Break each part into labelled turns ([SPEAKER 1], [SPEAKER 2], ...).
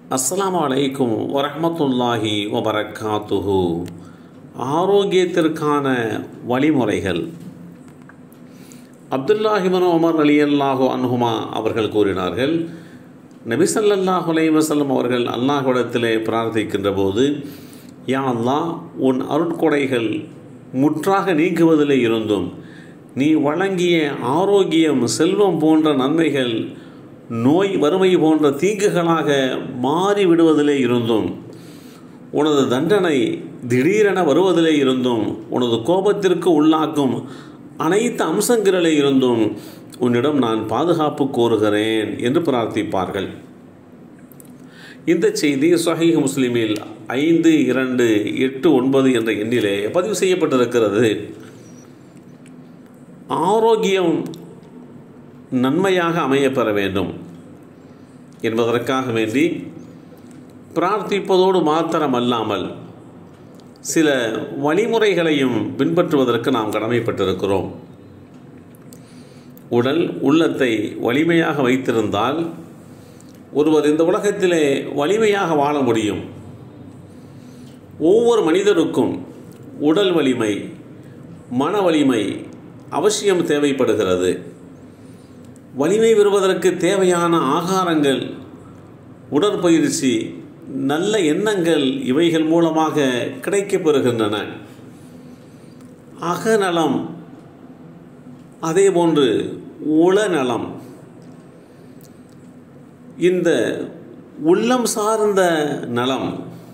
[SPEAKER 1] அஸ்ஸலாமு அலைக்கும் வரஹ்மத்துல்லாஹி வபரக்காத்துஹு ஆரோக்கியத்திற்கான வழிமுறைகள் அப்துல்லாஹிபன் உமர் அலி அல்லாஹு அன்ஹுமா அவர்கள் கூறினார்கள் நபிசல்லாஹ் அலைவசல்லம் அவர்கள் அல்லாஹ்விடத்திலே பிரார்த்திக்கின்ற போது யா அல்லாஹ் உன் அருட்கொடைகள் முற்றாக நீக்குவதிலே இருந்தும் நீ வழங்கிய ஆரோக்கியம் செல்வம் போன்ற நன்மைகள் நோய் வறுமை போன்ற தீங்குகளாக மாறிவிடுவதிலே இருந்தும் உனது தண்டனை திடீரென வருவதிலே இருந்தும் உனது கோபத்திற்கு உள்ளாக்கும் அனைத்து அம்சங்களிலே இருந்தும் உன்னிடம் நான் பாதுகாப்பு கோருகிறேன் என்று பிரார்த்திப்பார்கள் இந்த செய்தி சஹீஹ் முஸ்லிமில் ஐந்து இரண்டு எட்டு ஒன்பது என்ற எண்ணிலே பதிவு செய்யப்பட்டிருக்கிறது ஆரோக்கியம் நன்மையாக அமையப்பெற வேண்டும் என்பதற்காக வேண்டி பிரார்த்திப்பதோடு மாத்திரமல்லாமல் சில வழிமுறைகளையும் பின்பற்றுவதற்கு நாம் கடமைப்பட்டிருக்கிறோம் உடல் உள்ளத்தை வலிமையாக வைத்திருந்தால் ஒருவர் இந்த உலகத்திலே வலிமையாக வாழ முடியும் ஒவ்வொரு மனிதருக்கும் உடல் வலிமை மன வலிமை அவசியம் தேவைப்படுகிறது வலிமை பெறுவதற்கு தேவையான ஆகாரங்கள் உடற்பயிற்சி நல்ல எண்ணங்கள் இவைகள் மூலமாக கிடைக்கப்பெறுகின்றன அகநலம் அதேபோன்று உளநலம் இந்த உள்ளம் சார்ந்த நலம்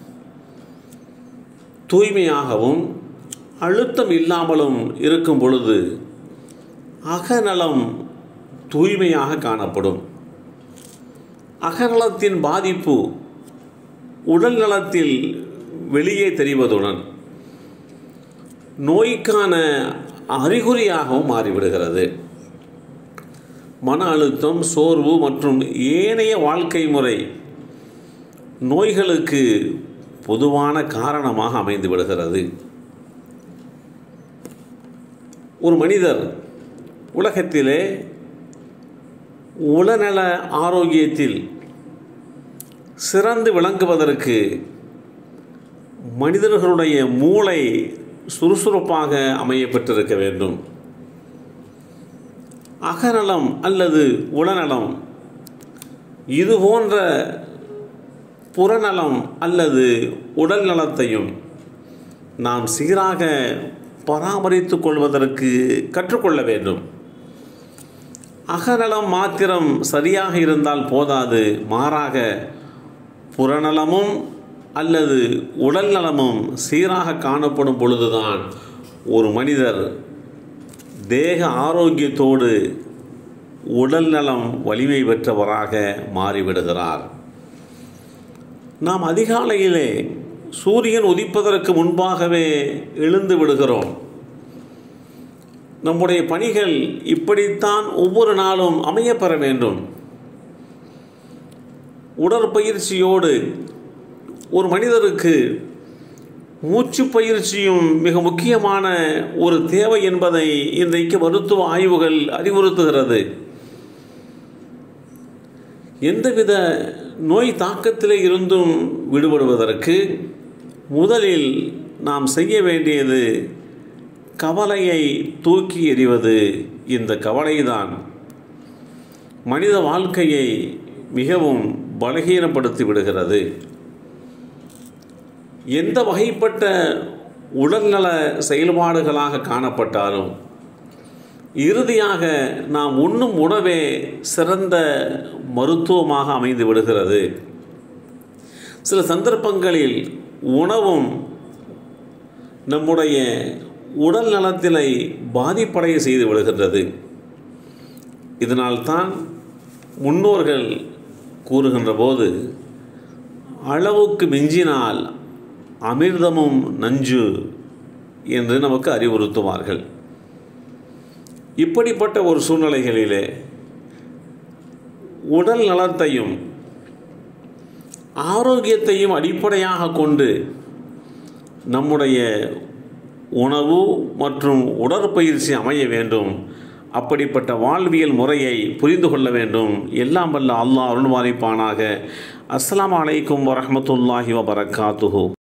[SPEAKER 1] தூய்மையாகவும் அழுத்தம் இல்லாமலும் இருக்கும் பொழுது அகநலம் தூய்மையாக காணப்படும் அகநலத்தின் பாதிப்பு உடல் நலத்தில் வெளியே தெரிவதுடன் நோய்க்கான அறிகுறியாகவும் மாறிவிடுகிறது மன அழுத்தம் சோர்வு மற்றும் ஏனைய வாழ்க்கை முறை நோய்களுக்கு பொதுவான காரணமாக அமைந்து விடுகிறது ஒரு மனிதர் உலகத்திலே உளநல ஆரோக்கியத்தில் சிறந்து விளங்குவதற்கு மனிதர்களுடைய மூளை சுறுசுறுப்பாக அமையப்பட்டிருக்க வேண்டும் அகநலம் அல்லது உளநலம் இது போன்ற புறநலம் அல்லது உடல் நலத்தையும் நாம் சீராக பராமரித்து கொள்வதற்கு கற்றுக்கொள்ள வேண்டும் அகநலம் மாத்திரம் சரியாக இருந்தால் போதாது மாறாக புறநலமும் அல்லது உடல் நலமும் சீராக காணப்படும் பொழுதுதான் ஒரு மனிதர் தேக ஆரோக்கியத்தோடு உடல் நலம் வலிமை பெற்றவராக மாறிவிடுகிறார் நாம் அதிகாலையிலே சூரியன் உதிப்பதற்கு முன்பாகவே எழுந்து விடுகிறோம் நம்முடைய பணிகள் இப்படித்தான் ஒவ்வொரு நாளும் அமையப்பெற வேண்டும் உடற்பயிற்சியோடு ஒரு மனிதருக்கு மூச்சு பயிற்சியும் மிக முக்கியமான ஒரு தேவை என்பதை இன்றைக்கு மருத்துவ ஆய்வுகள் அறிவுறுத்துகிறது எந்தவித நோய் தாக்கத்திலே இருந்தும் விடுபடுவதற்கு முதலில் நாம் செய்ய வேண்டியது கவலையை தூக்கி எறிவது இந்த கவலைதான் மனித வாழ்க்கையை மிகவும் பலகீனப்படுத்தி விடுகிறது எந்த வகைப்பட்ட உடல்நல செயல்பாடுகளாக காணப்பட்டாலும் இறுதியாக நாம் உண்ணும் உணவே சிறந்த மருத்துவமாக அமைந்து விடுகிறது சில சந்தர்ப்பங்களில் உணவும் நம்முடைய உடல் நலத்தினை பாதிப்படைய செய்து விடுகின்றது இதனால்தான் முன்னோர்கள் கூறுகின்ற போது அளவுக்கு மிஞ்சினால் அமிர்தமும் நஞ்சு என்று நமக்கு அறிவுறுத்துவார்கள் இப்படிப்பட்ட ஒரு சூழ்நிலைகளிலே உடல் நலத்தையும் ஆரோக்கியத்தையும் அடிப்படையாக கொண்டு நம்முடைய உணவு மற்றும் உடற்பயிற்சி அமைய வேண்டும் அப்படிப்பட்ட வாழ்வியல் முறையை புரிந்து கொள்ள வேண்டும் எல்லாம் வல்ல அல்லாஹ் அருள்வாரிப்பானாக அஸ்ஸலாமு அலைக்கும் வரஹ்மத்துல்லாஹி வபரகாத்துஹு